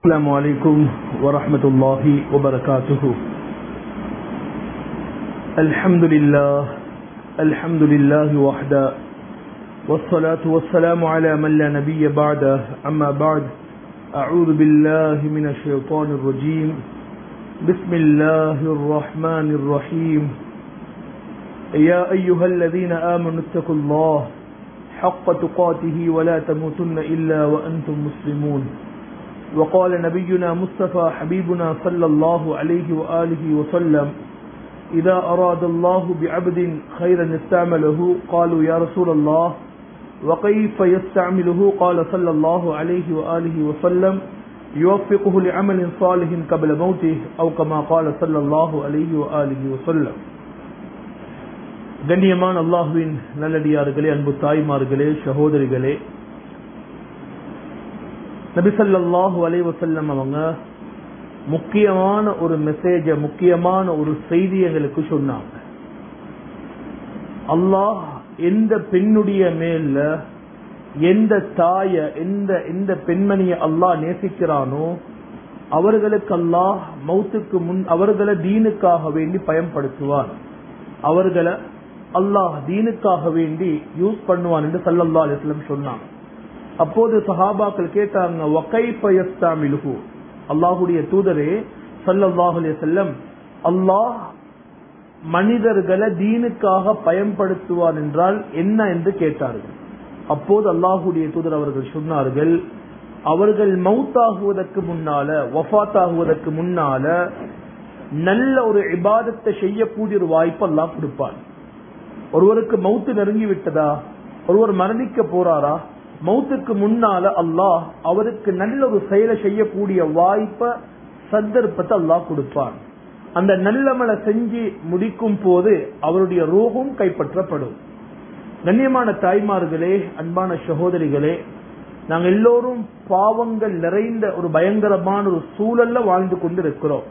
السلام عليكم ورحمة الله وبركاته الحمد لله الحمد لله وحده والصلاة والسلام على من لا نبي بعده أما بعد أعوذ بالله من الشيطان الرجيم بسم الله الرحمن الرحيم يا أيها الذين آمنوا اتقوا الله حق تقاته ولا تموتن إلا وأنتم مسلمون وقال نبينا مصطفى حبيبنا صلى الله عليه وآله وسلم إذا أراد الله بعبد خيرا استعمله قالوا يا رسول الله وكيف يستعمله قال صلى الله عليه وآله وسلم يوفقه لعمل صالح قبل موته أو كما قال صلى الله عليه وآله وسلم கண்ணியமான அல்லாஹுவின் நல்லடியார்களே அன்பு தாய்மார்களே சகோதரிகளே நபிசல்லாஹு அலைவசல்லம் அவங்க முக்கியமான ஒரு மெசேஜ முக்கியமான ஒரு செய்தி எங்களுக்கு சொன்னாங்க அல்லாஹ் எந்த பெண்ணுடைய மேல எந்த தாய எந்த எந்த பெண்மணிய அல்லாஹ் நேசிக்கிறானோ அவர்களுக்கு அல்லாஹ் மௌத்துக்கு முன் அவர்களை தீனுக்காக வேண்டி பயன்படுத்துவார் அவர்களை அல்லாஹ் தீனுக்காக வேண்டி யூஸ் பண்ணுவான் என்று சல்லல்லா அலிஸ்லம் சொன்னாங்க அப்போது சஹாபாக்கள் கேட்டாங்க வகைஃபயஸ்தாமிலுகு அல்லாஹுடைய தூதரே சல்லல்லாஹு அலைஹி செல்லம் அல்லாஹ் மனிதர்களை தீனுக்காக பயன்படுத்துவார் என்றால் என்ன என்று கேட்டார்கள் அப்போது அல்லாஹுடைய தூதர் அவர்கள் சொன்னார்கள் அவர்கள் மவுத்தாகுவதற்கு முன்னால வஃத் ஆகுவதற்கு முன்னால நல்ல ஒரு இபாதத்தை செய்யக்கூடிய ஒரு வாய்ப்பு அல்லாஹ் கொடுப்பான் ஒருவருக்கு மவுத்து நெருங்கி விட்டதா ஒருவர் மரணிக்க போறாரா மௌத்துக்கு முன்னால அல்லாஹ் அவருக்கு நல்ல ஒரு செயலை செய்யக்கூடிய வாய்ப்ப சந்தர்ப்பத்தை அல்லாஹ் கொடுப்பான் அந்த நல்லமலை செஞ்சு முடிக்கும் போது அவருடைய ரோகம் கைப்பற்றப்படும் கண்ணியமான தாய்மார்களே அன்பான சகோதரிகளே நாங்கள் எல்லோரும் பாவங்கள் நிறைந்த ஒரு பயங்கரமான ஒரு சூழல்ல வாழ்ந்து கொண்டு இருக்கிறோம்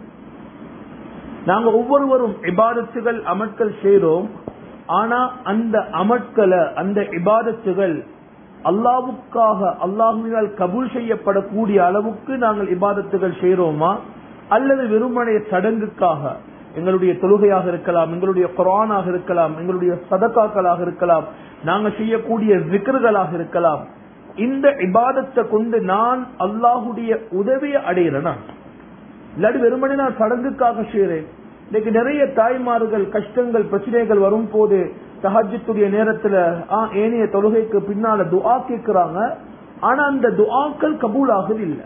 நாங்க ஒவ்வொருவரும் இபாதத்துகள் அமட்கள் செய்யறோம் ஆனா அந்த அமட்களை அந்த இபாதத்துகள் அல்லாவுக்காக அல்லாஹுவினால் கபூல் செய்யப்படக்கூடிய அளவுக்கு நாங்கள் இபாதத்துகள் செய்யறோமா அல்லது வெறுமனைய சடங்குக்காக எங்களுடைய தொழுகையாக இருக்கலாம் எங்களுடைய குரானாக இருக்கலாம் எங்களுடைய சதக்காக்களாக இருக்கலாம் நாங்க செய்யக்கூடிய விக்கர்களாக இருக்கலாம் இந்த இபாதத்தை கொண்டு நான் அல்லாஹுடைய உதவியை அடையிறேனா இல்லாட்டி வெறுமனே நான் சடங்குக்காக செய்யறேன் இன்னைக்கு நிறைய தாய்மார்கள் கஷ்டங்கள் பிரச்சனைகள் வரும் போது தஹஜத்துடைய நேரத்துல ஏனைய தொழுகைக்கு பின்னால துஆ கேட்கிறாங்க ஆனா அந்த துஆக்கள் கபூல் ஆகுது இல்ல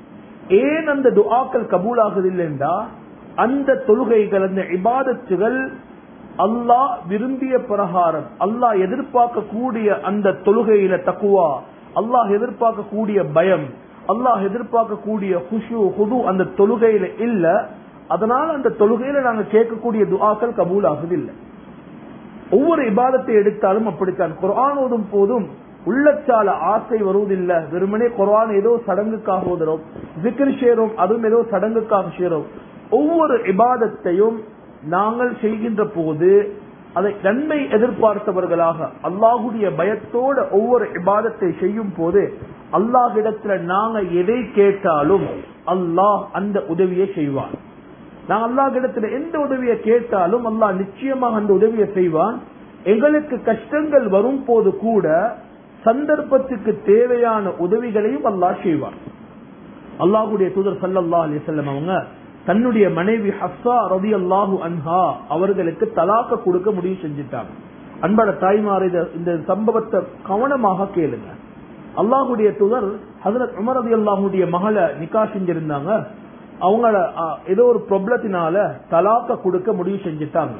ஏன் அந்த துஆக்கள் கபூல் ஆகுது இல்லைண்டா அந்த தொழுகைகள் அந்த இபாதத்துகள் அல்லாஹ் விரும்பிய பிரகாரம் அல்லாஹ் எதிர்பார்க்கக்கூடிய அந்த தொழுகையில தக்குவா அல்லாஹ் எதிர்பார்க்கக்கூடிய பயம் அல்லாஹ் எதிர்பார்க்கக்கூடிய குஷு ஹுது அந்த தொழுகையில இல்ல அதனால அந்த தொழுகையில நாங்க கேட்கக்கூடிய துஆக்கள் கபூல் ஆகுது இல்லை ஒவ்வொரு இபாதத்தை எடுத்தாலும் அப்படித்தான் குரான் ஓதும் போதும் உள்ளச்சால ஆசை வருவதில்லை வெறுமனே குரான் ஏதோ சடங்குக்காக ஓதுறோம் விக்கிரி சேரும் அதுவும் ஏதோ சடங்குக்காக சேரும் ஒவ்வொரு இபாதத்தையும் நாங்கள் செய்கின்ற போது அதை நன்மை எதிர்பார்த்தவர்களாக அல்லாஹுடைய பயத்தோட ஒவ்வொரு இபாதத்தை செய்யும் போது அல்லாஹிடத்துல நாங்க எதை கேட்டாலும் அல்லாஹ் அந்த உதவியை செய்வான் நான் அல்லாஹிடத்துல எந்த உதவியை கேட்டாலும் அல்லாஹ் நிச்சயமாக அந்த உதவியை செய்வான் எங்களுக்கு கஷ்டங்கள் வரும் போது கூட சந்தர்ப்பத்துக்கு தேவையான உதவிகளையும் அல்லாஹ் செய்வான் அல்லாஹுடைய தூதர் சல்லல்லா அலி செல்லம் அவங்க தன்னுடைய மனைவி ஹப்சா ரவி அல்லாஹு அன்ஹா அவர்களுக்கு தலாக்க கொடுக்க முடிவு செஞ்சுட்டாங்க அன்பட தாய்மார் இந்த சம்பவத்தை கவனமாக கேளுங்க அல்லாஹுடைய தூதர் ஹசரத் உமர் ரதி அல்லாஹுடைய மகளை நிக்கா செஞ்சிருந்தாங்க அவங்கள ஏதோ ஒரு ப்ராப்ளத்தினால தலாக்க கொடுக்க முடிவு செஞ்சுட்டாங்க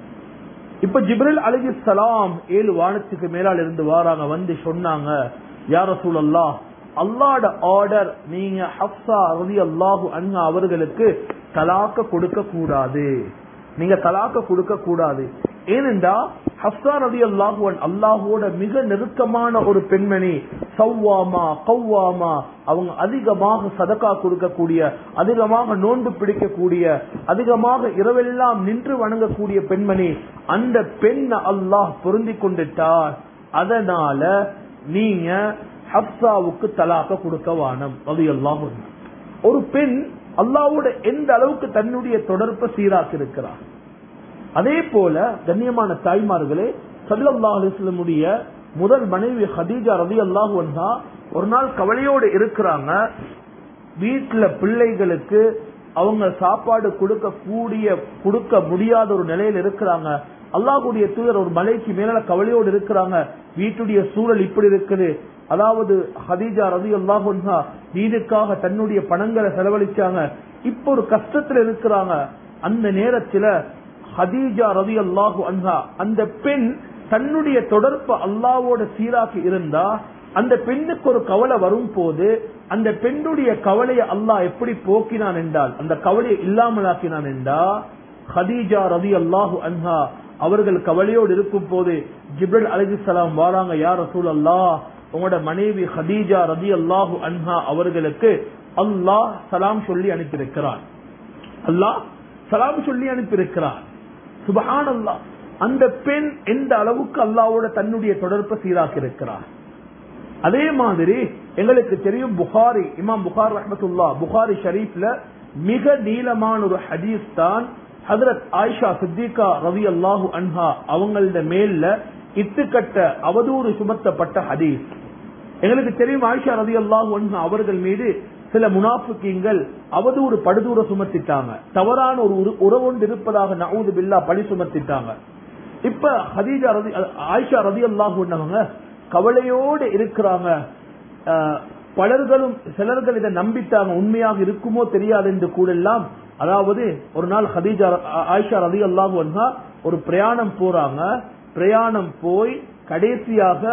இப்ப ஜிப்ரில் அலி சலாம் ஏழு வானத்துக்கு மேலால் இருந்து வாராங்க வந்து சொன்னாங்க யார சூழல்லா அல்லாட ஆர்டர் நீங்க ஹப்சா ரதி அல்லாஹு அண்ணா அவர்களுக்கு தலாக்க கொடுக்க கூடாது நீங்க தலாக்க கொடுக்க கூடாது ஏனென்றா ஹப்சா ரதி அல்லாஹுவன் அல்லாஹுவோட மிக நெருக்கமான ஒரு பெண்மணி சவ்வாமா கவ்வாமா அவங்க அதிகமாக சதக்கா கொடுக்கக்கூடிய அதிகமாக நோன்பு பிடிக்கக்கூடிய அதிகமாக இரவெல்லாம் நின்று வணங்கக்கூடிய பெண்மணி அந்த பெண் அல்லாஹ் பொருந்தி கொண்டுட்டார் அதனால நீங்க ஹப்சாவுக்கு தலாக்க கொடுக்க வானம் அது எல்லாம் ஒரு பெண் அல்லாவோட எந்த அளவுக்கு தன்னுடைய தொடர்பை சீராக்கி இருக்கிறார் அதே போல கண்ணியமான தாய்மார்களே சல்லல்லாஹு அலைஹி வஸல்லமுடைய முதல் மனைவி ஹதீஜா ரலியல்லாஹு அன்ஹா ஒரு நாள் கவலையோடு இருக்கிறாங்க வீட்டுல பிள்ளைகளுக்கு அவங்க சாப்பாடு கொடுக்க கூடிய கொடுக்க முடியாத ஒரு நிலையில இருக்கிறாங்க அல்லாஹ்வுடைய தூதர் ஒரு மலைக்கு மேல கவலையோடு இருக்கிறாங்க வீட்டுடைய சூழல் இப்படி இருக்குது அதாவது ஹதீஜா ரதி அல்லாஹா வீடுக்காக தன்னுடைய பணங்களை செலவழிச்சாங்க இப்ப ஒரு கஷ்டத்துல இருக்கிறாங்க அந்த நேரத்துல ஹதீஜா ரதி அல்லாஹு அன்ஹா அந்த பெண் தன்னுடைய தொடர்பு அல்லாவோட சீராக்கி இருந்தா அந்த பெண்ணுக்கு ஒரு கவலை வரும் போது அந்த பெண்ணுடைய கவலையை அல்லாஹ் எப்படி போக்கினான் என்றால் அந்த கவலையை இல்லாமலாக்கினான் என்றா ஹதீஜா ரதி அல்லாஹு அன்ஹா அவர்கள் கவலையோடு இருக்கும் போது ஜிப்ரல் அலிசலாம் வாராங்க யார் ரசூல் அல்லாஹ் உங்களோட மனைவி ஹதீஜா ரதி அல்லாஹு அன்ஹா அவர்களுக்கு அல்லாஹ் சலாம் சொல்லி அனுப்பியிருக்கிறார் அல்லாஹ் சலாம் சொல்லி அனுப்பியிருக்கிறார் சுபஹான் அல்லாஹ் அந்த பெண் எந்த அளவுக்கு அல்லாவோட தன்னுடைய தொடர்பை சீராக்கி இருக்கிறார் அதே மாதிரி எங்களுக்கு தெரியும் புகாரி இமாம் புகார் ரஹமத்துல்லா புகாரி ஷரீஃப்ல மிக நீளமான ஒரு ஹதீஸ் தான் ஹதரத் ஆயிஷா சித்திகா ரவி அல்லாஹு அன்ஹா அவங்கள மேல்ல இத்துக்கட்ட அவதூறு சுமத்தப்பட்ட ஹதீஸ் எங்களுக்கு தெரியும் ஆயிஷா ரவி அல்லாஹு அன்ஹா அவர்கள் மீது சில முனாஃபிக்கீங்கள் அவதூறு படுதூர சுமத்திட்டாங்க தவறான ஒரு உறவொன்று இருப்பதாக நவுது பில்லா பழி சுமத்திட்டாங்க இப்ப ஹதீஜா ரதி ஆயிஷா ரதி அல்லாஹு கவலையோடு இருக்கிறாங்க பலர்களும் சிலர்கள் இதை நம்பிட்டாங்க உண்மையாக இருக்குமோ தெரியாது என்று கூட எல்லாம் அதாவது ஒரு நாள் ஹதீஜா ஆயிஷா ரதி அல்லாஹு ஒரு பிரயாணம் போறாங்க பிரயாணம் போய் கடைசியாக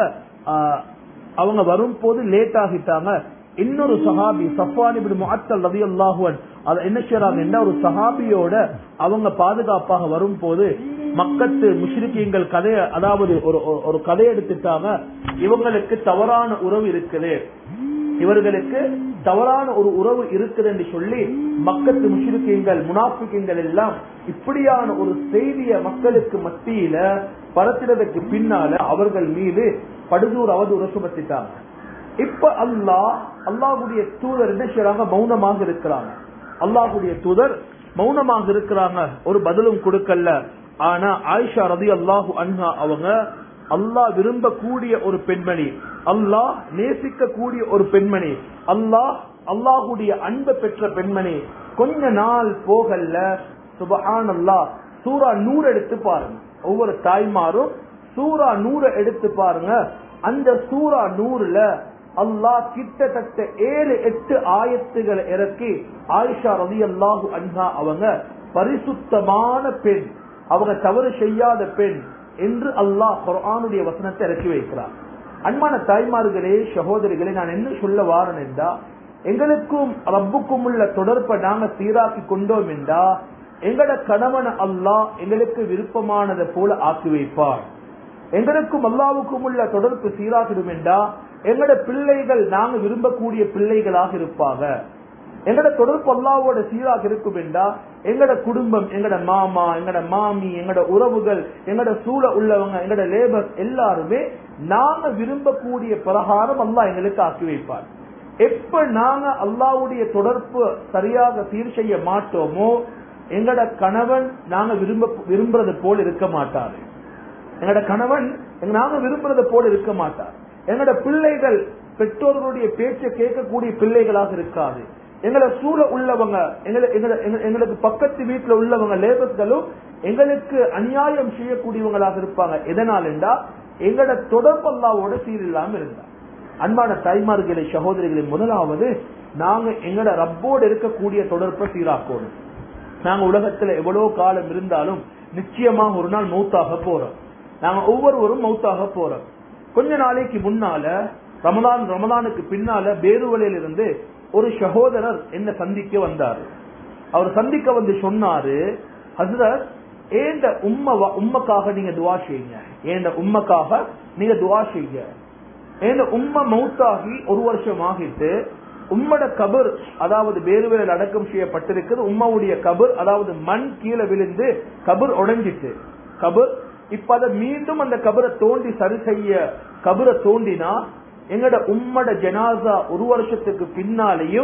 அவங்க வரும்போது லேட் ஆகிட்டாங்க இன்னொரு சஹாபி சஃபான் முஅத்தல் ரதி அல்லாஹுவன் அதை என்ன செய்யறாங்க ஒரு சஹாபியோட அவங்க பாதுகாப்பாக வரும்போது மக்கத்து முஷ்ரிக்கீங்கள் கதைய அதாவது ஒரு ஒரு கதை எடுத்துட்டாங்க இவங்களுக்கு தவறான உறவு இருக்குது இவர்களுக்கு தவறான ஒரு உறவு இருக்குது என்று சொல்லி மக்கத்து முஷ்ரிக்கீங்கள் முனாஃபிக்கீங்கள் எல்லாம் இப்படியான ஒரு செய்திய மக்களுக்கு மத்தியில பரத்தினதுக்கு பின்னால அவர்கள் மீது படுதூர் அவதூறு சுமத்திட்டாங்க இப்ப அல்லாஹ் அல்லாஹுடைய தூதர் என்ன செய்யறாங்க மௌனமாக இருக்கிறாங்க அல்லாஹுடைய தூதர் மௌனமாக இருக்கிறாங்க ஒரு பதிலும் கொடுக்கல ஆனா ஆயிஷா ரதி அல்லாஹு அன்ஹா அவங்க அல்லாஹ் விரும்பக்கூடிய ஒரு பெண்மணி அல்லாஹ் நேசிக்க கூடிய ஒரு பெண்மணி அல்லாஹ் அல்லாஹுடைய அன்பை பெற்ற பெண்மணி கொஞ்ச நாள் போகல சுபஹான் அல்லாஹ் சூரா நூறு எடுத்து பாருங்க ஒவ்வொரு தாய்மாரும் சூரா நூறு எடுத்து பாருங்க அந்த சூரா நூறுல அல்லாஹ் கிட்டத்தட்ட ஏழு எட்டு ஆயத்துகளை இறக்கி ஆயிஷா ரதி அல்லாஹு அன்ஹா அவங்க பரிசுத்தமான பெண் அவங்க தவறு செய்யாத பெண் என்று அல்லாஹ் குரானுடைய வசனத்தை இறக்கி வைக்கிறார் அன்பான தாய்மார்களே சகோதரிகளே நான் என்ன சொல்ல வாரன் என்றா எங்களுக்கும் ரப்புக்கும் உள்ள தொடர்பை நாங்க சீராக்கி கொண்டோம் என்றா எங்கட கணவன் அல்லாஹ் எங்களுக்கு விருப்பமானதை போல ஆக்கி வைப்பார் எங்களுக்கும் அல்லாவுக்கும் உள்ள தொடர்பு சீராகிடும் என்றா எங்கட பிள்ளைகள் நாங்க விரும்பக்கூடிய பிள்ளைகளாக இருப்பாங்க எங்கட தொடர்பு அல்லாவோட சீராக இருக்கும் என்றா எங்கட குடும்பம் எங்கட மாமா எங்கட மாமி எங்கட உறவுகள் எங்கட சூழ உள்ளவங்க எங்கட லேபர் எல்லாருமே நாங்க விரும்பக்கூடிய பிரகாரம் அல்லா எங்களுக்கு ஆக்கி வைப்பார் எப்ப நாங்க அல்லாவுடைய தொடர்பு சரியாக சீர் செய்ய மாட்டோமோ எங்கட கணவன் நாங்க விரும்ப விரும்புறது போல் இருக்க மாட்டாரு எங்கட கணவன் நாங்க விரும்புறது போல இருக்க மாட்டார் எங்கட பிள்ளைகள் பெற்றோர்களுடைய பேச்சை கேட்கக்கூடிய பிள்ளைகளாக இருக்காது எங்களை சூழ உள்ளவங்க எங்களுக்கு பக்கத்து வீட்டுல உள்ளவங்க லேபர்களும் எங்களுக்கு அநியாயம் செய்யக்கூடியவங்களாக இருப்பாங்க எதனால் என்றா எங்கட தொடர்பல்லாவோட சீரில்லாம இருந்தா அன்பான தாய்மார்களை சகோதரிகளை முதலாவது நாங்க எங்கட ரப்போடு இருக்கக்கூடிய தொடர்பை சீராக்கணும் நாங்க உலகத்துல எவ்வளவு காலம் இருந்தாலும் நிச்சயமாக ஒரு நாள் மௌத்தாக போறோம் நாங்க ஒவ்வொருவரும் மௌத்தாக போறோம் கொஞ்ச நாளைக்கு முன்னால ரமதான் ரமதானுக்கு பின்னால பேருவலையில இருந்து ஒரு சகோதரர் என்ன சந்திக்க வந்தாரு அவர் சந்திக்க வந்து சொன்னாரு ஹசரத் ஏண்ட உம்ம உம்மக்காக நீங்க துவா செய்யுங்க ஏண்ட உம்மக்காக நீங்க துவா செய்யுங்க ஏண்ட உம்ம மௌத்தாகி ஒரு வருஷம் ஆகிட்டு உம்மட கபர் அதாவது பேருவேல் அடக்கம் செய்யப்பட்டிருக்குது உம்மாவுடைய கபர் அதாவது மண் கீழே விழுந்து கபர் உடைஞ்சிட்டு கபர் இப்ப அதை மீண்டும் அந்த கபரை தோண்டி சரி செய்ய கபரை தோண்டினா எங்கட உம்மட ஜனாசா ஒரு வருஷத்துக்கு பின்னாலேயும்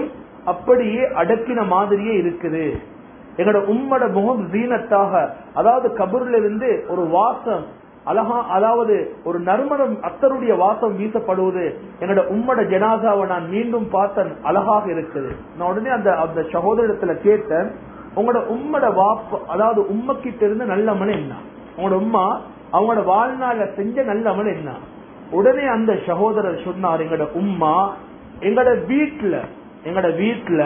அப்படியே அடக்கின மாதிரியே இருக்குது எங்களோட உம்மட முகம் ஜீனத்தாக அதாவது கபூர்ல இருந்து ஒரு வாசம் அழகா அதாவது ஒரு நறுமணம் அத்தருடைய வாசம் வீசப்படுவது என்னோட உம்மட ஜனாதாவை நான் மீண்டும் பார்த்தேன் அழகாக இருக்குது நான் உடனே அந்த அந்த சகோதரத்துல கேட்டேன் உங்களோட உம்மட வாப்ப அதாவது உம்மக்கிட்ட இருந்து நல்லமன் என்ன உங்களோட உம்மா அவங்களோட வாழ்நாள்ல செஞ்ச நல்லமன் என்ன உடனே அந்த சகோதரர் சொன்னார் எங்களோட உம்மா எங்களோட வீட்டுல எங்களோட வீட்டுல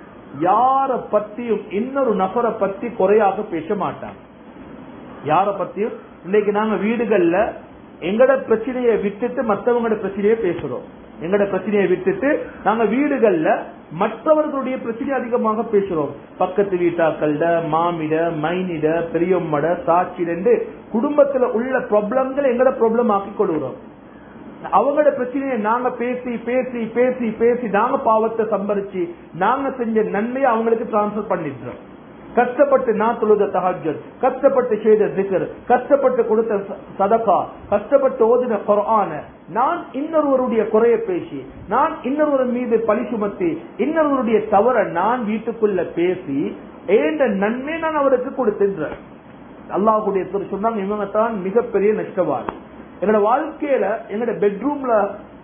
யார பத்தியும் இன்னொரு நபரை பத்தி குறையாக பேச மாட்டாங்க யார பத்தியும் இன்னைக்கு நாங்க வீடுகள்ல எங்கட பிரச்சனையை விட்டுட்டு மத்தவங்களோட பிரச்சனையை பேசுறோம் எங்கட பிரச்சனையை விட்டுட்டு நாங்க வீடுகள்ல மற்றவர்களுடைய பிரச்சனை அதிகமாக பேசுறோம் பக்கத்து வீட்டாக்கள்ட மாமிட மைனிட பெரியம்மட சாட்சிட குடும்பத்துல உள்ள ப்ராப்ளம்களை எங்கட ப்ராப்ளம் ஆக்கி கொள்கிறோம் அவங்களோட பிரச்சனையை நாங்க பேசி பேசி பேசி பேசி நாங்க பாவத்தை சம்பரிச்சு நாங்க செஞ்ச நன்மையை அவங்களுக்கு டிரான்ஸ்பர் பண்ணிடுறோம் கஷ்டப்பட்டு நான் தொழுத தஹஜத் கஷ்டப்பட்டு செய்த திகர் கஷ்டப்பட்டு கொடுத்த ச- சதகா கஷ்டப்பட்டு ஓதின குர்ஆன நான் இன்னொருவருடைய குறைய பேசி நான் இன்னொருவர் மீது பழி சுமத்தி இன்னொருவருடைய தவற நான் வீட்டுக்குள்ள பேசி ஏண்ட நன்மை நான் அவருக்கு கொடுத்தின்றேன் அல்லாஹுடைய தூதர் சொன்னாங்க இவங்க தான் மிகப்பெரிய நஷ்டவாதி எங்களோட வாழ்க்கையில எங்களோட பெட்ரூம்ல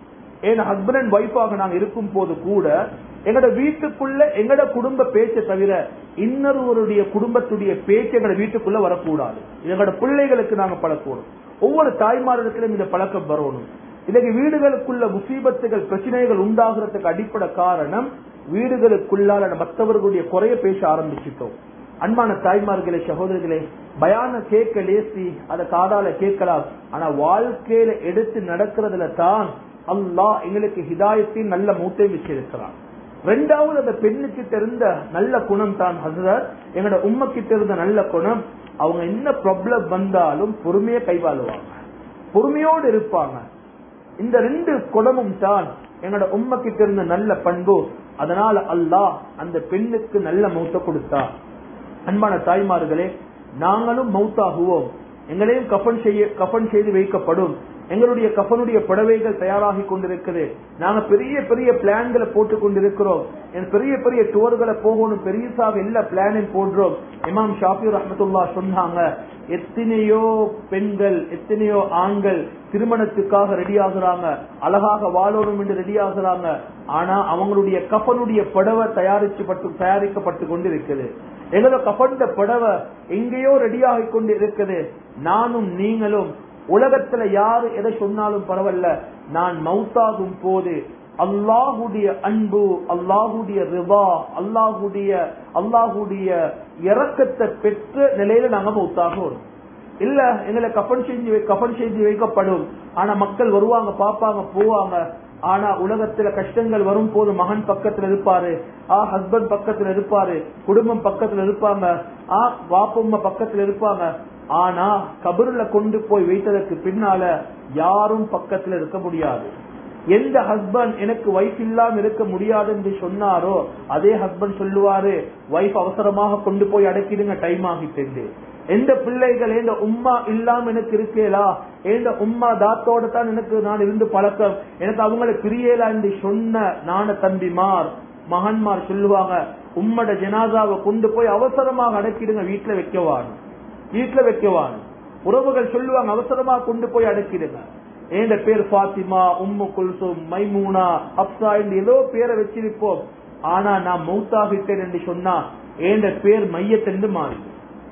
என் ஹஸ்பண்ட் அண்ட் ஒய்ஃபாக நாங்க இருக்கும் போது கூட எங்களோட வீட்டுக்குள்ள எங்களோட குடும்ப பேச்சை தவிர இன்னொருவருடைய குடும்பத்துடைய பேச்சு எங்களோட வீட்டுக்குள்ள வரக்கூடாது இது எங்களோட பிள்ளைகளுக்கு நாங்க பழக்கணும் ஒவ்வொரு தாய்மாரிடத்திலும் இந்த பழக்கம் வரணும் இன்னைக்கு வீடுகளுக்குள்ள முசீபத்துகள் பிரச்சனைகள் உண்டாகிறதுக்கு அடிப்படை காரணம் வீடுகளுக்குள்ளால மற்றவர்களுடைய குறைய பேச ஆரம்பிச்சிட்டோம் அன்பான தாய்மார்களே சகோதரர்களே பயான கேட்க லேசி அதை காதால கேட்கலாம் ஆனா வாழ்க்கையில எடுத்து நடக்கிறதுல தான் அல்லாஹ் எங்களுக்கு ஹிதாயத்தின் நல்ல மூட்டை வச்சிருக்கிறான் ரெண்டாவது அந்த பெண்ணுக்கிட்ட இருந்த நல்ல குணம் தான் ஹசரத் எங்களோட உம்மக்கிட்ட இருந்த நல்ல குணம் அவங்க என்ன ப்ராப்ளம் வந்தாலும் பொறுமையை கைவாழுவாங்க பொறுமையோடு இருப்பாங்க இந்த ரெண்டு குணமும் தான் எங்களோட உம்மக்கிட்ட இருந்த நல்ல பண்பு அதனால அல்லாஹ் அந்த பெண்ணுக்கு நல்ல மௌத்த கொடுத்தா அன்பான தாய்மார்களே நாங்களும் மௌத்தாகுவோம் எங்களையும் கஃபன் செய்ய கஃபன் செய்து வைக்கப்படும் எங்களுடைய கஃபனுடைய புடவைகள் தயாராகி கொண்டிருக்குது நாங்க பெரிய பெரிய பிளான்களை போட்டு கொண்டிருக்கிறோம் என் பெரிய பெரிய டூர்களை போகணும் பெரியசாக எல்லா பிளானையும் போடுறோம் இமாம் ஷாஃபி ரஹமத்துல்லா சொன்னாங்க எத்தனையோ பெண்கள் எத்தனையோ ஆண்கள் திருமணத்துக்காக ரெடி ஆகுறாங்க அழகாக வாழணும் என்று ரெடி ஆகுறாங்க ஆனா அவங்களுடைய கஃபனுடைய புடவை தயாரிச்சு பட்டு தயாரிக்கப்பட்டு கொண்டு இருக்குது எங்களோட கஃபண்ட புடவை எங்கேயோ ரெடி ஆகி கொண்டு இருக்குது நானும் நீங்களும் உலகத்துல யாரு எதை சொன்னாலும் பரவாயில்ல நான் மௌத்தாகும் போது அல்லாஹுடைய அன்பு அல்லாஹுடைய ரிவா அல்லாஹுடைய அல்லாஹுடைய இறக்கத்தை பெற்ற நிலையில நாங்க மௌத்தாகும் இல்ல எங்களை கஃபன் செஞ்சு வை- கஃபன் செஞ்சு வைக்கப்படும் ஆனா மக்கள் வருவாங்க பாப்பாங்க போவாங்க ஆனா உலகத்துல கஷ்டங்கள் வரும் போது மகன் பக்கத்துல இருப்பாரு ஆ ஹஸ்பண்ட் பக்கத்துல இருப்பாரு குடும்பம் பக்கத்துல இருப்பாங்க ஆ வாப்பம்மா பக்கத்துல இருப்பாங்க ஆனா கபருல கொண்டு போய் வைத்ததற்கு பின்னால யாரும் பக்கத்துல இருக்க முடியாது எந்த ஹஸ்பண்ட் எனக்கு வைஃப் இல்லாம இருக்க முடியாது என்று சொன்னாரோ அதே ஹஸ்பண்ட் சொல்லுவாரு வைஃப் அவசரமாக கொண்டு போய் அடக்கிடுங்க டைம் ஆகிட்டு எந்த பிள்ளைகள் எந்த உம்மா இல்லாம எனக்கு இருக்கேலா எந்த உம்மா தாத்தோட தான் எனக்கு நான் இருந்து பழக்கம் எனக்கு அவங்களை பிரியலா என்று சொன்ன நான தம்பிமார் மகன்மார் சொல்லுவாங்க உம்மட ஜனாதாவை கொண்டு போய் அவசரமாக அடக்கிடுங்க வீட்டுல வைக்கவான் வீட்டுல வைக்கவான் உறவுகள் சொல்லுவாங்க அவசரமா கொண்டு போய் அடக்கிடுங்க எந்த பேர் பாத்திமா உம்மு குல்சும் மைமூனா அப்சா என்று ஏதோ பேரை வச்சிருப்போம் ஆனா நான் மௌத்தாகிட்டேன் என்று சொன்னா ஏந்த பேர் மையத்தென்று மாறி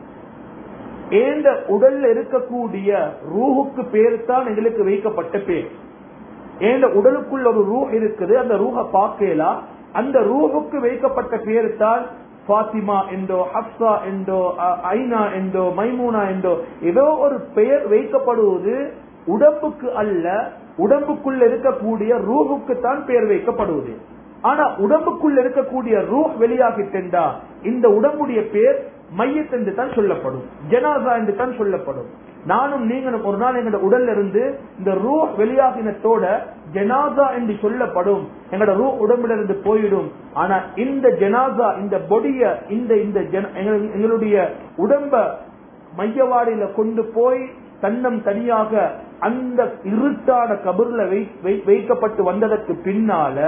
ஏந்த உடல்ல இருக்கக்கூடிய ரூஹுக்கு பேர் தான் எங்களுக்கு வைக்கப்பட்ட பேர் ஏந்த உடலுக்குள்ள ஒரு ரூஹ் இருக்குது அந்த ரூஹ பார்க்கலாம் அந்த ரூஹுக்கு வைக்கப்பட்ட பேர் தான் பாத்திமா என்றோ ஹப்சா என்றோ அ- ஐனா என்றோ மைமூனா என்றோ ஏதோ ஒரு பெயர் வைக்கப்படுவது உடம்புக்கு அல்ல உடம்புக்குள்ள இருக்கக்கூடிய ரூஹுக்கு தான் பெயர் வைக்கப்படுவது ஆனா உடம்புக்குள்ள இருக்கக்கூடிய ரூஹ் வெளியாகிட்டா இந்த உடம்புடைய பேர் மையத் என்று தான் சொல்லப்படும் ஜனாசா என்று தான் சொல்லப்படும் நானும் நீங்களும் ஒரு நாள் எங்களோட உடல்ல இருந்து இந்த ரூ வெளியாகினத்தோட ஜனாசா என்று சொல்லப்படும் எங்களோட ரூ உடம்புல இருந்து போயிடும் ஆனா இந்த ஜனாசா இந்த பொடிய இந்த இந்த ஜன- எங்க- எங்களுடைய உடம்ப மையவாடியில கொண்டு போய் தன்னம் தனியாக அந்த இருட்டான கபர்ல வை- வை- வைக்கப்பட்டு வந்ததற்கு பின்னால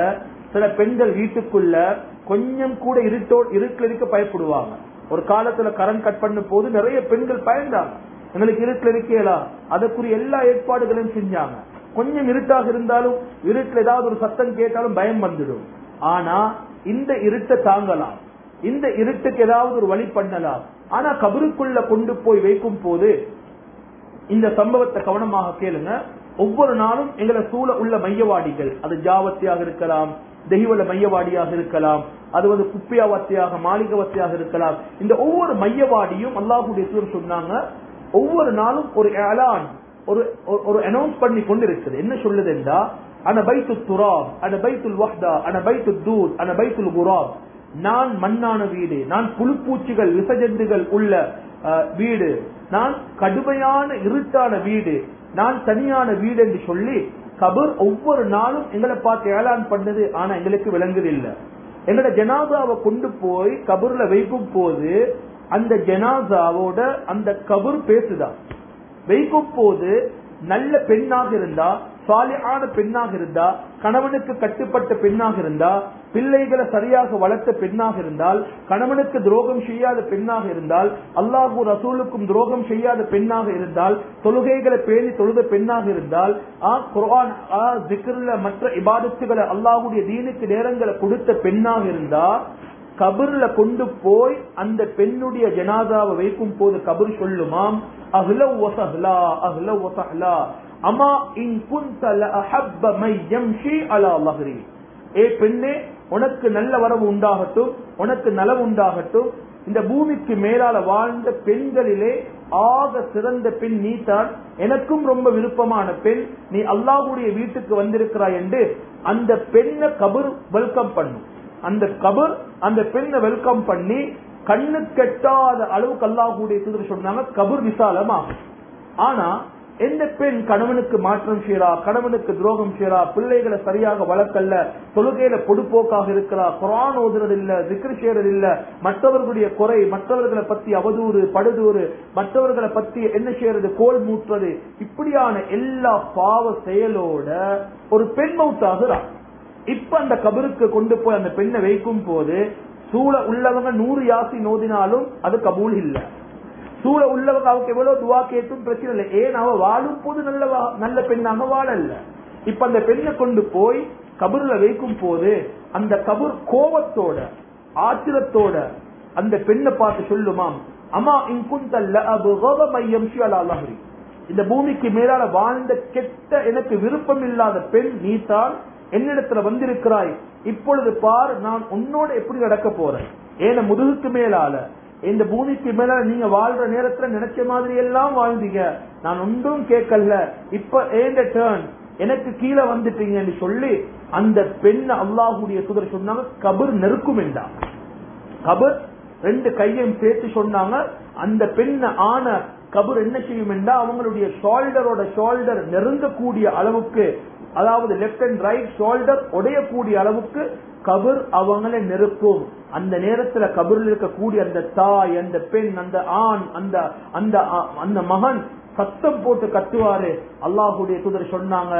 சில பெண்கள் வீட்டுக்குள்ள கொஞ்சம் கூட இருட்டோ இருட்டில் இருக்க பயப்படுவாங்க ஒரு காலத்துல கரண்ட் கட் பண்ணும் போது நிறைய பெண்கள் பயந்தாங்க எங்களுக்கு இருட்டில் இருக்கலாம் அதற்குரிய எல்லா ஏற்பாடுகளையும் செஞ்சாங்க கொஞ்சம் இருட்டாக இருந்தாலும் இருட்டில் ஏதாவது ஒரு சத்தம் கேட்டாலும் பயம் வந்துடும் ஆனா இந்த இருட்டை தாங்கலாம் இந்த இருட்டுக்கு ஏதாவது ஒரு வழி பண்ணலாம் ஆனா கபருக்குள்ள கொண்டு போய் வைக்கும் போது இந்த சம்பவத்தை கவனமாக கேளுங்க ஒவ்வொரு நாளும் எங்களை சூழ உள்ள மையவாடிகள் அது ஜாவத்தியாக இருக்கலாம் தெய்வல மையவாடியாக இருக்கலாம் அது வந்து குப்பியாவத்தியாக மாளிகவத்தியாக இருக்கலாம் இந்த ஒவ்வொரு மையவாடியும் அல்லாஹுடைய தூர் சொன்னாங்க ஒவ்வொரு நாளும் ஒரு ஏலான் ஒரு ஒரு அனௌன்ஸ் பண்ணி கொண்டு இருக்குது என்ன சொல்லுது என்றா அன பைத்து துராப் அன பைத்துல் வஹ்தா அன பைத்து தூத் அன பைத்துல் குராப் நான் மண்ணான வீடு நான் புழுப்பூச்சிகள் விசஜந்துகள் உள்ள வீடு நான் கடுமையான இருட்டான வீடு நான் தனியான வீடு என்று சொல்லி கபர் ஒவ்வொரு நாளும் எங்களை பார்த்து ஏலான் பண்ணது ஆனா எங்களுக்கு விளங்குது இல்ல எங்களோட ஜனாதாவை கொண்டு போய் கபூர்ல வைக்கும் போது அந்த ஜனாதாவோட அந்த கபூர் பேசுதா வைக்கும் போது நல்ல பெண்ணாக இருந்தா சாலியான பெண்ணாக இருந்தா கணவனுக்கு கட்டுப்பட்ட பெண்ணாக இருந்தா பிள்ளைகளை சரியாக வளர்த்த பெண்ணாக இருந்தால் கணவனுக்கு துரோகம் செய்யாத பெண்ணாக இருந்தால் அல்லாஹூ ரசூலுக்கும் துரோகம் செய்யாத பெண்ணாக இருந்தால் தொழுகைகளை பேணி தொழுத பெண்ணாக இருந்தால் குர்ஆன் மற்ற இபாதத்துகளை அல்லாஹுடைய தீனுக்கு நேரங்களை கொடுத்த பெண்ணாக இருந்தா கபர்ல கொண்டு போய் அந்த பெண்ணுடைய ஜனாதாவை வைக்கும் போது கபர் சொல்லுமாம் அஹ்லவ் வசஹ்லா அஹ்லவ் வசஹ்லா அமா இன் குந்த லஅஹப்ப மை யம்ஷி அலா லஹ்ரி ஏ பெண்ணே உனக்கு நல்ல வரவு உண்டாகட்டும் உனக்கு நலவு உண்டாகட்டும் இந்த பூமிக்கு மேலால வாழ்ந்த பெண்களிலே ஆக சிறந்த பெண் நீ தான் எனக்கும் ரொம்ப விருப்பமான பெண் நீ அல்லாஹுடைய வீட்டுக்கு வந்திருக்கிறாய் என்று அந்த பெண்ணை கபர் வெல்கம் பண்ணும் அந்த கபர் அந்த பெண்ணை வெல்கம் பண்ணி கண்ணு கெட்டாத அளவுக்கு அல்லாஹுடைய தூதர் சொன்னாங்க கபர் விசாலமாகும் ஆனா எந்த பெண் கணவனுக்கு மாற்றம் செய்யறா கணவனுக்கு துரோகம் செய்யறா பிள்ளைகளை சரியாக வளர்க்கல்ல தொழுகையில பொடுப்போக்காக இருக்கிறா குரான் ஓதுறது இல்ல திக்ரு செய்யறது இல்ல மற்றவர்களுடைய குறை மற்றவர்களை பத்தி அவதூறு படுதூறு மற்றவர்களை பத்தி என்ன செய்யறது கோல் மூட்டுறது இப்படியான எல்லா பாவ செயலோட ஒரு பெண் மவுத்தாகிறா இப்ப அந்த கபருக்கு கொண்டு போய் அந்த பெண்ணை வைக்கும் போது சூழ உள்ளவங்க நூறு யாசி நோதினாலும் அது கபூல் இல்லை சூழ உள்ளவங்க அவருக்கு எவ்வளவு துவா கேட்டும் பிரச்சனை இல்லை ஏன் அவ வாழும் போது நல்ல நல்ல பெண்ணாக வாழல இப்ப அந்த பெண்ணை கொண்டு போய் கபூர்ல வைக்கும் போது அந்த கபூர் கோபத்தோட ஆத்திரத்தோட அந்த பெண்ணை பார்த்து சொல்லுமாம் அம்மா இங்குந்தல்ல அபு மையம் அல்லாஹரி இந்த பூமிக்கு மேலால வாழ்ந்த கெட்ட எனக்கு விருப்பம் இல்லாத பெண் நீதான் என்னிடத்துல வந்திருக்கிறாய் இப்பொழுது பார் நான் உன்னோட எப்படி நடக்க போறேன் ஏன முதுகுக்கு மேலால இந்த பூமிக்கு மேல நீங்க வாழ்ற நேரத்துல நினைச்ச மாதிரி எல்லாம் வாழ்ந்தீங்க நான் ஒன்றும் கேட்கல இப்ப ஏண்ட டேர்ன் எனக்கு கீழே வந்துட்டீங்கன்னு சொல்லி அந்த பெண் அல்லாஹுடைய சுதர் சொன்னாங்க கபர் நெருக்கும் என்றா கபர் ரெண்டு கையையும் சேர்த்து சொன்னாங்க அந்த பெண்ண ஆன கபர் என்ன செய்யும் என்றா அவங்களுடைய ஷோல்டரோட ஷோல்டர் நெருங்கக்கூடிய அளவுக்கு அதாவது லெப்ட் அண்ட் ரைட் ஷோல்டர் உடையக்கூடிய அளவுக்கு கபர் அவங்களை நெருக்கும் அந்த நேரத்துல கபரில் இருக்கக்கூடிய அந்த தாய் அந்த பெண் அந்த ஆண் அந்த அந்த அந்த மகன் சத்தம் போட்டு கத்துவாரு அல்லாஹுடைய தூதர் சொன்னாங்க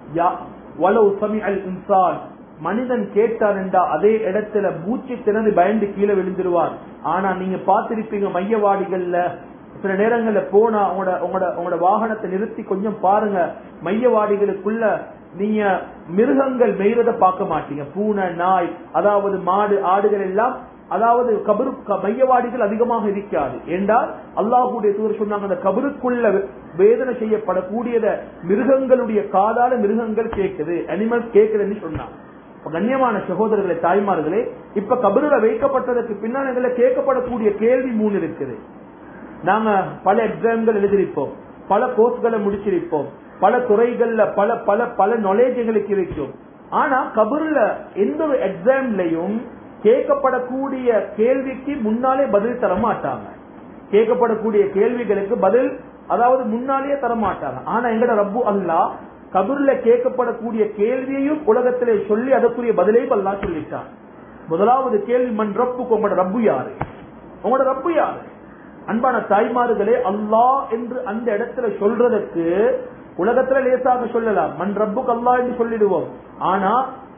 வலவு சமி அல் இன்சான் மனிதன் கேட்டார் என்றா அதே இடத்துல மூச்சு திணறி பயந்து கீழே விழுந்துருவார் ஆனா நீங்க பார்த்திருப்பீங்க மையவாடிகள்ல சில நேரங்கள்ல போனா உங்களோட உங்களோட உங்களோட வாகனத்தை நிறுத்தி கொஞ்சம் பாருங்க மையவாடிகளுக்குள்ள நீங்க மிருகங்கள் மெய்றத பார்க்க மாட்டீங்க பூனை நாய் அதாவது மாடு ஆடுகள் எல்லாம் அதாவது கபரு மையவாடிகள் அதிகமாக இருக்காது என்றால் அல்லாஹுடைய தூர் சொன்னாங்க அந்த கபருக்குள்ள வேதனை செய்யப்படக்கூடியத மிருகங்களுடைய காதால மிருகங்கள் கேட்குது அனிமல் கேட்குதுன்னு சொன்னாங்க கண்ணியமான சகோதரர்களை தாய்மார்களே இப்ப கபருல வைக்கப்பட்டதற்கு பின்னால் எங்களை கேட்கப்படக்கூடிய கேள்வி மூணு இருக்குது நாங்க பல எக்ஸாம்கள் எழுதியிருப்போம் பல கோர்ஸ்களை முடிச்சிருப்போம் பல துறைகள்ல பல பல பல நாலேஜ் எங்களுக்கு இருக்கும் ஆனா கபூர்ல எந்த ஒரு எக்ஸாம்லயும் கேட்கப்படக்கூடிய கேள்விக்கு முன்னாலே பதில் தர மாட்டாங்க கேட்கப்படக்கூடிய கேள்விகளுக்கு பதில் அதாவது முன்னாலேயே தர மாட்டாங்க ஆனா எங்கட ரப்பு அல்லா கபூர்ல கேட்கப்படக்கூடிய கேள்வியையும் உலகத்திலே சொல்லி அதற்குரிய பதிலையும் அல்லா சொல்லிட்டான் முதலாவது கேள்வி மண் ரப்புக்கு உங்களோட ரப்பு யாரு உங்களோட ரப்பு யாரு அன்பான தாய்மார்களே அல்லாஹ் என்று அந்த இடத்துல சொல்றதற்கு உலகத்துல லேசாக சொல்லலாம் மண் ரப்புக்கு அல்லா என்று சொல்லிடுவோம் ஆனா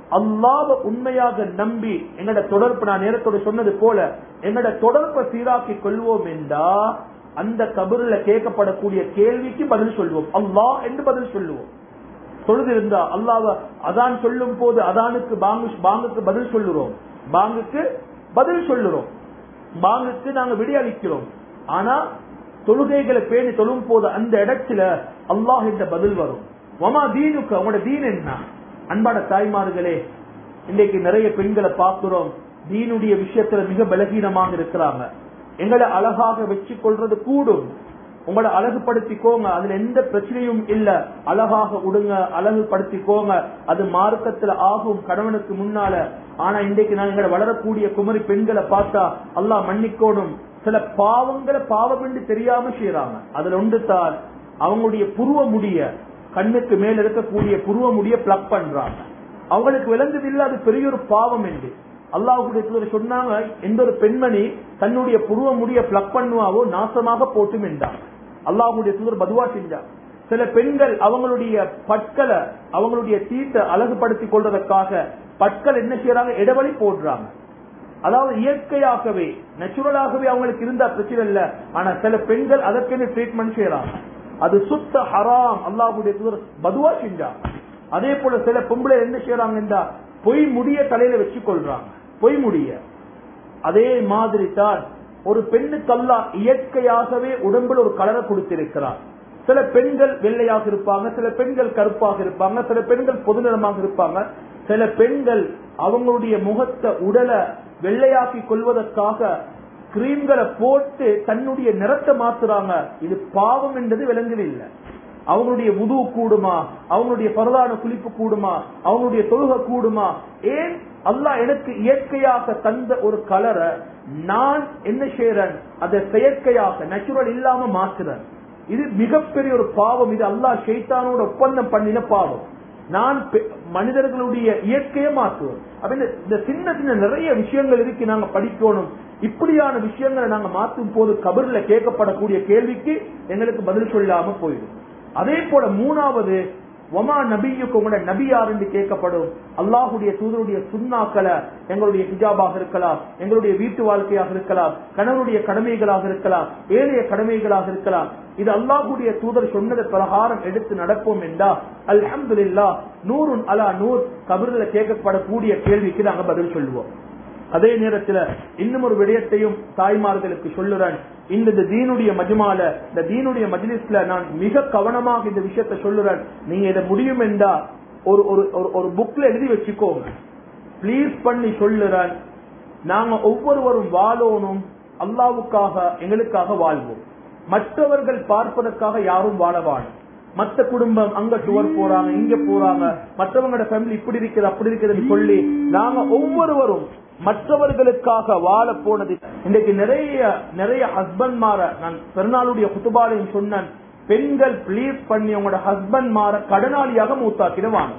அல்லாஹ் உண்மையாக நம்பி எங்கட தொடர்பு நான் நேரத்தோட சொன்னது போல எங்கட தொடர்பை சீராக்கி கொள்வோம் என்றா அந்த கபருல கேட்கப்படக்கூடிய கேள்விக்கு பதில் சொல்வோம் அல்லாஹ் என்று பதில் சொல்லுவோம் தொழுது இருந்தா அல்லாவ அதான் சொல்லும் போது அதானுக்கு பாங்கு பாங்குக்கு பதில் சொல்லுறோம் பாங்குக்கு பதில் சொல்லுறோம் பாங்குக்கு நாங்க விடையளிக்கிறோம் ஆனா தொழுகைகளை பேணி தொழும் போது அந்த இடத்துல அல்லாஹ் என்ற பதில் வரும் வமா தீனுக்கு அவங்களோட தீன் என்ன அன்பான தாய்மார்களே இன்றைக்கு நிறைய பெண்களை பார்க்கிறோம் தீனுடைய விஷயத்துல மிக பலகீனமாக இருக்கிறாங்க எங்களை அழகாக வச்சு கொள்றது கூடும் உங்களை அழகுபடுத்திக்கோங்க அதுல எந்த பிரச்சனையும் இல்ல அழகாக உடுங்க அழகுபடுத்திக்கோங்க அது மார்க்கத்துல ஆகும் கணவனுக்கு முன்னால ஆனா இன்றைக்கு நான் எங்களை வளரக்கூடிய குமரி பெண்களை பார்த்தா அல்லாஹ் மன்னிக்கோணும் சில பாவங்களை பாவம் என்று தெரியாம செய்யறாங்க அதுல ஒன்று தான் அவங்களுடைய புருவ முடிய கண்ணுக்கு மேல இருக்கக்கூடிய புருவ முடிய பிளக் பண்றாங்க அவங்களுக்கு விளங்குது இல்ல அது பெரிய ஒரு பாவம் என்று அல்லாஹுடைய தூதர் சொன்னாங்க எந்த ஒரு பெண்மணி தன்னுடைய புருவ முடிய பிளக் பண்ணுவாவோ நாசமாக போட்டும் என்றாங்க அல்லாஹுடைய தூதர் பதுவா செஞ்சார் சில பெண்கள் அவங்களுடைய பற்களை அவங்களுடைய தீட்டை அழகுபடுத்தி கொள்றதுக்காக பற்கள் என்ன செய்யறாங்க இடவழி போடுறாங்க அதாவது இயற்கையாகவே நேச்சுரலாகவே அவங்களுக்கு இருந்தா பிரச்சனை இல்ல ஆனா சில பெண்கள் அதற்கென ட்ரீட்மெண்ட் செய்யறாங்க அது சுத்த ஹராம் அல்லாஹுடைய தூதர் பதுவா செஞ்சாங்க அதே போல சில பொம்பளை என்ன செய்யறாங்கன்னா பொய் முடிய தலையில வச்சு கொள்றாங்க பொய் முடிய அதே மாதிரி தான் ஒரு பெண்ணுக்கு அல்லா இயற்கையாகவே உடம்புல ஒரு கலரை கொடுத்திருக்கிறார் சில பெண்கள் வெள்ளையாக இருப்பாங்க சில பெண்கள் கருப்பாக இருப்பாங்க சில பெண்கள் பொது நிறமாக இருப்பாங்க சில பெண்கள் அவங்களுடைய முகத்தை உடலை வெள்ளையாக்கி கொள்வதற்காக கிரீம்களை போட்டு தன்னுடைய நிறத்தை மாத்துறாங்க இது பாவம் என்றது விளங்கவில்லை அவங்களுடைய உது கூடுமா அவங்களுடைய பரதான குளிப்பு கூடுமா அவங்களுடைய தொழுகை கூடுமா ஏன் அல்லாஹ் எனக்கு இயற்கையாக தந்த ஒரு கலரை நான் என்ன செய்யறேன் அதை செயற்கையாக நேச்சுரல் இல்லாம மாத்துறேன் இது மிகப்பெரிய ஒரு பாவம் இது அல்லாஹ் ஷெய்தானோட ஒப்பந்தம் பண்ணின பாவம் நான் மனிதர்களுடைய இயற்கையை மாற்றுவோம் அப்ப இந்த சின்ன சின்ன நிறைய விஷயங்கள் இருக்கு நாங்க படிக்கணும் இப்படியான விஷயங்களை நாங்க மாற்றும் போது கபர்ல கேட்கப்படக்கூடிய கேள்விக்கு எங்களுக்கு பதில் சொல்லாம போயிடும் அதே போல மூணாவது ஒமா நபியுக்கு உங்களோட நபியார் என்று கேட்கப்படும் அல்லாஹுடைய தூதருடைய சுண்ணாக்களை எங்களுடைய ஹிஜாபாக இருக்கலாம் எங்களுடைய வீட்டு வாழ்க்கையாக இருக்கலாம் கணவனுடைய கடமைகளாக இருக்கலாம் ஏழைய கடமைகளாக இருக்கலாம் இது அல்லாஹுடைய தூதர் சொன்னது பிரகாரம் எடுத்து நடப்போம் என்றா அல்ஹம்துல்லா நூறுன் அலா நூர் கபிரில் கேட்கப்படக்கூடிய கேள்விக்கு நாங்க பதில் சொல்லுவோம் அதே நேரத்தில் இன்னும் ஒரு விடயத்தையும் தாய்மார்களுக்கு சொல்லுறேன் இந்த தீனுடைய மஜ்மால இந்த தீனுடைய மஜ்லிஸ்ல நான் மிக கவனமாக இந்த விஷயத்த சொல்லுறேன் நீங்க இதை முடியும் என்றா ஒரு ஒரு ஒரு புக்ல எழுதி வச்சுக்கோங்க பிளீஸ் பண்ணி சொல்லுறேன் நாங்க ஒவ்வொருவரும் வாழணும் அல்லாவுக்காக எங்களுக்காக வாழ்வோம் மற்றவர்கள் பார்ப்பதற்காக யாரும் வாழ வாழும் மத்த குடும்பம் அங்க டூர் போறாங்க இங்க போறாங்க மற்றவங்களோட ஃபேமிலி இப்படி இருக்குது அப்படி இருக்குதுன்னு சொல்லி நாங்க ஒவ்வொருவரும் மற்றவர்களுக்காக வாழ போனது இன்றைக்கு நிறைய நிறைய ஹஸ்பண்ட் மாற நான் பெருநாளுடைய குத்துபாலையும் சொன்னேன் பெண்கள் பிளீஸ் பண்ணி உங்களோட ஹஸ்பண்ட் மாற கடனாளியாக மூத்தாக்கிடுவாங்க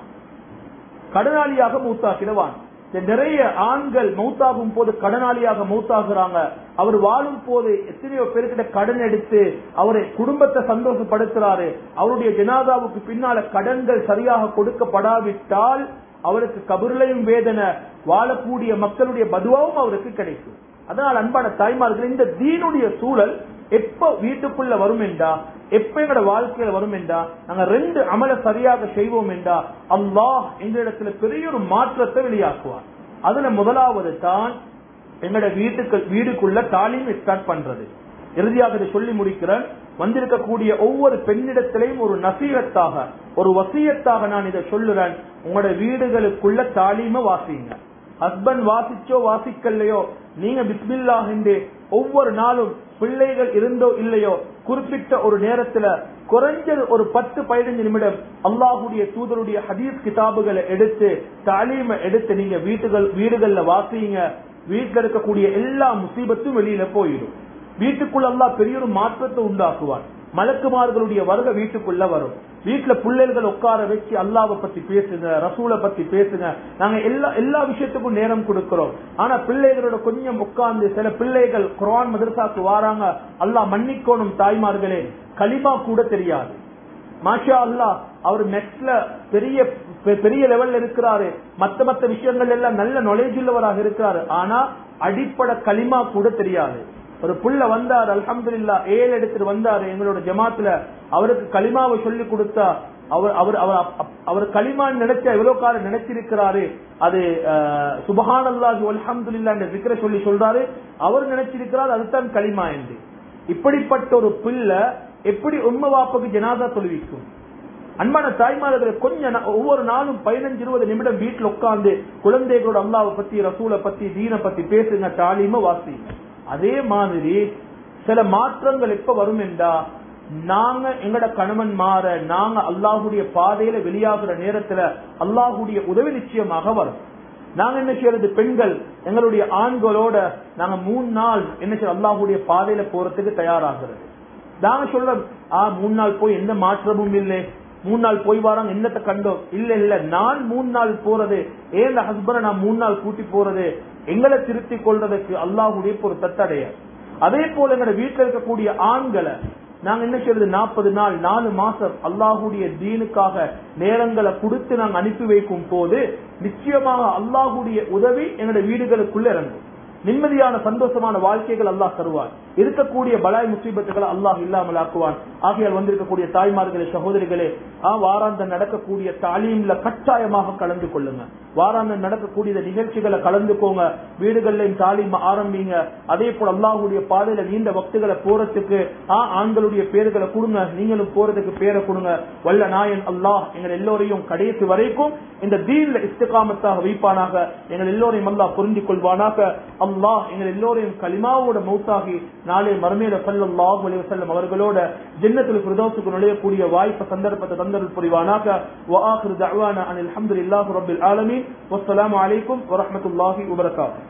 கடனாளியாக மூத்தாக்கிடுவாங்க நிறைய ஆண்கள் மௌத்தாகும் போது கடனாளியாக மௌத்தாகிறாங்க அவர் வாழும் போது எத்தனையோ பேர்கிட்ட கடன் எடுத்து அவரை குடும்பத்தை சந்தோஷப்படுத்துறாரு அவருடைய ஜனாதாவுக்கு பின்னால கடன்கள் சரியாக கொடுக்கப்படாவிட்டால் அவருக்கு கபுர்லையும் வேதனை வாழக்கூடிய மக்களுடைய பதுவாவும் அவருக்கு கிடைக்கும் அதனால் அன்பான தாய்மார்கள் இந்த தீனுடைய சூழல் எப்ப வீட்டுக்குள்ள வரும் என்றா எப்ப எங்களோட வாழ்க்கையில வரும் என்றா நாங்க ரெண்டு அமல சரியாக செய்வோம் என்றா அல்லாஹ் எங்களிடத்துல பெரிய ஒரு மாற்றத்தை வெளியாக்குவார் அதுல முதலாவது தான் எங்களோட வீட்டுக்கு வீடுக்குள்ள தாலீம் ஸ்டார்ட் பண்றது இறுதியாக இதை சொல்லி முடிக்கிறேன் வந்திருக்கக்கூடிய ஒவ்வொரு பெண்ணிடத்திலையும் ஒரு நசீகத்தாக ஒரு வசியத்தாக நான் இதை சொல்லுறேன் உங்களோட வீடுகளுக்குள்ள தாலீம வாசிங்க ஹஸ்பண்ட் வாசிச்சோ வாசிக்கலையோ நீங்க பிஸ்மில்லாஹின்றே ஒவ்வொரு நாளும் பிள்ளைகள் இருந்தோ இல்லையோ குறிப்பிட்ட ஒரு நேரத்துல குறைஞ்சது ஒரு பத்து பதினஞ்சு நிமிடம் அல்லாஹுடைய தூதருடைய ஹதீஸ் கிதாபுகளை எடுத்து தாலீமை எடுத்து நீங்க வீட்டுகள் வீடுகள்ல வாசிங்க வீட்டுல இருக்கக்கூடிய எல்லா முசீபத்தும் வெளியில போயிடும் வீட்டுக்குள்ள அல்லாஹ் பெரிய ஒரு மாற்றத்தை உண்டாக்குவார் மலக்குமார்களுடைய வருகை வீட்டுக்குள்ள வரும் வீட்டுல பிள்ளைகள் உட்கார வச்சு அல்லாவை பத்தி பேசுங்க ரசூலை பத்தி பேசுங்க நாங்க எல்லா எல்லா விஷயத்துக்கும் நேரம் கொடுக்கிறோம் ஆனா பிள்ளைகளோட கொஞ்சம் உட்கார்ந்து சில பிள்ளைகள் குரான் மதரசாக்கு வாராங்க அல்லாஹ் மன்னிக்கோணும் தாய்மார்களே களிமா கூட தெரியாது மாஷா அல்லாஹ் அவர் நெக்ஸ்ட்ல பெரிய பெ- பெரிய லெவல்ல இருக்கிறாரு மத்த மத்த விஷயங்கள் எல்லாம் நல்ல நாலேஜ் உள்ளவராக இருக்கிறாரு ஆனா அடிப்படை களிமா கூட தெரியாது ஒரு புள்ள வந்தார் அல்ஹம்துலில்லா ஏழு எடுத்துட்டு வந்தாரு எங்களோட ஜமாத்துல அவருக்கு களிமாவை சொல்லி கொடுத்தா அவர் அவர் அவர் அப்- அவர் களிமான் நினைச்ச எவ்வளவு காலம் நினைச்சிருக்கிறாரு அது சுபஹானல்லாஹி அல்ஹம்துலில்லா என்ற விக்கிர சொல்லி சொல்றாரு அவர் நினைச்சிருக்கிறார் அதுதான் களிமா என்று இப்படிப்பட்ட ஒரு பிள்ளை எப்படி உண்மை வாப்புக்கு ஜனாதா தொழுவிக்கும் அன்பான தாய்மார்களை கொஞ்ச நா- ஒவ்வொரு நாளும் பதினஞ்சு இருபது நிமிடம் வீட்டுல உட்கார்ந்து குழந்தைகளோட அல்லாவை பத்தி ரசூலை பத்தி தீனை பத்தி பேசுங்க தாலிம வாசிங்க அதே மாதிரி சில மாற்றங்கள் எப்ப வரும் என்றா நாங்க எங்கட கணவன் மாற நாங்க அல்லாஹுடைய பாதையில வெளியாகிற நேரத்துல அல்லாஹுடைய உதவி நிச்சயமாக வரும் நாங்க என்ன செய்யறது பெண்கள் எங்களுடைய ஆண்களோட நாங்க மூணு நாள் என்ன செய்ய அல்லாஹுடைய பாதையில போறதுக்கு தயாராகிறது நாங்க சொல்றோம் ஆ மூணு நாள் போய் எந்த மாற்றமும் இல்லை மூணு நாள் போய் வராங்க என்னத்தை கண்டோம் இல்ல இல்ல நான் மூணு நாள் போறது ஏன் ஹஸ்பண்ட் நான் மூணு நாள் கூட்டி போறது எங்களை திருத்திக் கொள்றதுக்கு அல்லாஹுடைய ஒரு தத்தடைய அதே போல எங்க வீட்டுல இருக்கக்கூடிய ஆண்களை நாங்க என்ன செய்யறது நாற்பது நாள் நாலு மாசம் அல்லாஹுடைய தீனுக்காக நேரங்களை கொடுத்து நாங்க அனுப்பி வைக்கும் போது நிச்சயமாக அல்லாஹுடைய உதவி எங்களுடைய வீடுகளுக்குள்ள இறங்கும் நிம்மதியான சந்தோஷமான வாழ்க்கைகள் அல்லாஹ் தருவான் இருக்கக்கூடிய பலாய் முசீபத்துகளை அல்லாஹ் இல்லாமல் ஆக்குவான் ஆகையால் வந்திருக்கக்கூடிய தாய்மார்களே சகோதரிகளே ஆ, வாராந்தம் நடக்கக்கூடிய தாலீம்ல கட்டாயமாக கலந்து கொள்ளுங்க வாராந்தம் நடக்கக்கூடிய இந்த நிகழ்ச்சிகளை கலந்துக்கோங்க வீடுகள்லையும் தாலீம் ஆரம்பிங்க அதே போல அல்லாஹுடைய பாதையில நீண்ட வக்துகளை போறதுக்கு ஆ, ஆண்களுடைய பேர்களை கொடுங்க நீங்களும் போறதுக்கு பேரை கொடுங்க வல்ல நாயன் அல்லாஹ் எங்கள் எல்லோரையும் கடைசி வரைக்கும் இந்த தீன்ல இஸ்திகாமத்தாக வைப்பானாக எங்கள் எல்லோரையும் அல்லாஹ் புரிந்து கொள்வானாக அல்லாஹ் எங்கள் எல்லோரையும் கலிமாவோட மௌத்தாகி நாளை மறுமையில சல்லல்லாஹு அலைஹி வஸல்லம் அவர்களோட ஜன்னத்துல் ஃபிர்தௌஸுக்கு நுழையக்கூடிய வாய்ப்பு சந்தர்ப்பத்தை தந்தருள் புரிவானாக வ ஆகிரு தஅவானா அனில் ஹம்துலில்லாஹி ரப்பில் ஆலமீன் வஸ்ஸலாமு அலைக்கும் வரஹ்மத்துல்லாஹி வபரகாத்துஹு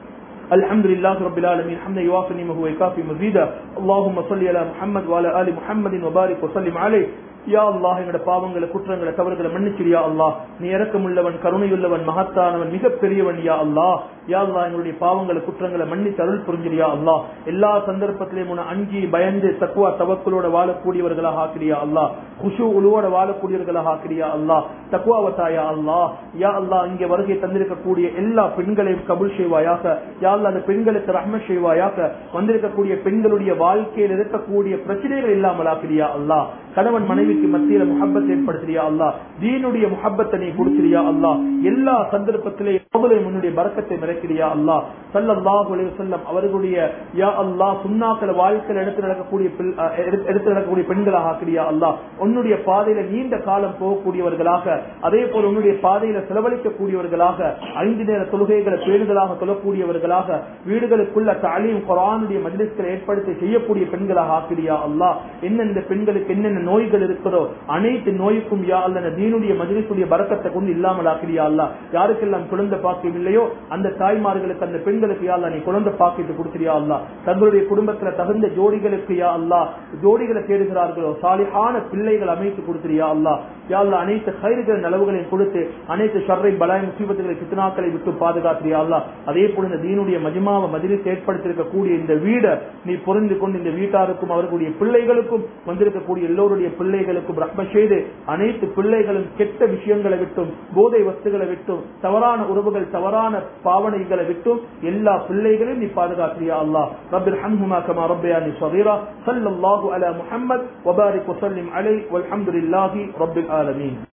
الحمد لله رب العالمين حمدا يوافي نعمه ويكافي مزيدا اللهم صل على محمد وعلى ال محمد وبارك وسلم عليه யா அல்லாஹ் எங்களோட பாவங்களை குற்றங்களை தவறுகளை மன்னிச்சிரியா அல்லாஹ் நீ இறக்கமுள்ளவன் கருணையுள்ளவன் மகத்தானவன் மிக பெரியவன் யா அல்லாஹ் யா அல்லாஹ் எங்களுடைய பாவங்களை குற்றங்களை மன்னித்து அருள் புரிஞ்சிரியா அல்லாஹ் எல்லா சந்தர்ப்பத்திலையும் உன்னை அஞ்சி பயந்து தக்குவா தவக்களோட வாழக்கூடியவர்களாக ஆக்கிரியா அல்லாஹ் குஷு உழுவோட வாழக்கூடியவர்களாக ஆக்கிரியா அல்லாஹ் தக்குவாவத்தாயா அல்லாஹ் யா அல்லாஹ் இங்கே வருகை தந்திருக்கக்கூடிய எல்லா பெண்களையும் கபுல் செய்வாயாக யா அல்லாஹ் அந்த பெண்களுக்கு ரஹ்ம செய்வாயாக வந்திருக்கக்கூடிய பெண்களுடைய வாழ்க்கையில் இருக்கக்கூடிய பிரச்சனைகள் இல்லாமல் ஆக்கிரியா அல்லாஹ் கணவன் மனைவிக்கு மத்தியில முஹப்பத் ஏற்படுத்துறியா அல்லாஹ் தீனுடைய முஹப்பத்தை நீ கொடுத்துறியா அல்லாஹ் எல்லா சந்தர்ப்பத்திலேயும் அவங்களையும் உன்னுடைய பறக்கத்தை மிரக்கிறியா அல்லாஹ் ஸல்லல்லாஹு அலைஹி வஸல்லம் அவர்களுடைய யா அல்லாஹ் சுன்னாக்கள வாழ்க்கையில் எடுத்து நடக்கக்கூடிய பிள்- அஹ் எடுத்து எடுத்து நடக்கக்கூடிய பெண்களாக ஆக்கிறியா அல்லாஹ் உன்னுடைய பாதையில நீண்ட காலம் போகக்கூடியவர்களாக அதே போல உன்னுடைய பாதையில செலவழிக்கக்கூடியவர்களாக ஐந்து நேர தொழுகைகளை பேணுதலாக தொழக்கூடியவர்களாக வீடுகளுக்குள்ள தாலீம் குரானுடைய மஜ்லிஸ்களை ஏற்படுத்தி செய்யக்கூடிய பெண்களாக ஆக்கிறியா அல்லாஹ் என்னென்ன பெண்களுக்கு என்னென்ன நோய்கள் இருக்கிறதோ அனைத்து நோய்க்கும் யா அல்ல தீனுடைய மஜ்லிஸுடைய பறக்கத்தை கொண்டு இல்லாமல் ஆக்கிறியா அல்லாஹ் யாருக்கெல்லாம் குழந்தை பாக்கியம் இல்லையோ அந்த தாய்மார்களுக்கு அந்த பெண்களுக்கு யா அல்லாஹ் நீ குழந்தை பாக்கியத்தை கொடுத்திரியா அல்லாஹ் தங்களுடைய குடும்பத்துல தகுந்த ஜோடிகளுக்கு யா அல்லாஹ் ஜோடிகளை தேடுகிறார்களோ சாலிஹான பிள்ளைகள் அமைத்து கொடுத்திரியா அல்லாஹ் யா அல்லாஹ் அனைத்து கயிறுகள் நலவுகளையும் கொடுத்து அனைத்து ஷர்ரை பலாய் முசீபத்துகளை பித்னாக்களை விட்டு பாதுகாத்திரியா அல்லாஹ் அதே போல இந்த தீனுடைய மஜிமாவை மஜிலிஸ் ஏற்படுத்தியிருக்கக்கூடிய இந்த வீடை நீ பொருந்து கொண்டு இந்த வீட்டாருக்கும் அவர்களுடைய பிள்ளைகளுக்கும் வந்திருக்கக்கூடிய எல்லோருடைய பிள்ளைகளுக்கும் ரஹ்ம செய்து அனைத்து பிள்ளைகளும் கெட்ட விஷயங்களை விட்டும் போதை வஸ்துகளை விட்டும் தவறான உறவுகள் தவறான பாவனைகளை விட்டும் எல்லா பிள்ளைகளையும் நீ பாதுகாத்திரியா அல்லாஹ் ரப்பில் ஹம்ஹுமா கமா ரப்பயானி صغيرا صلى الله على محمد وبارك وسلم عليه والحمد لله رب العالمين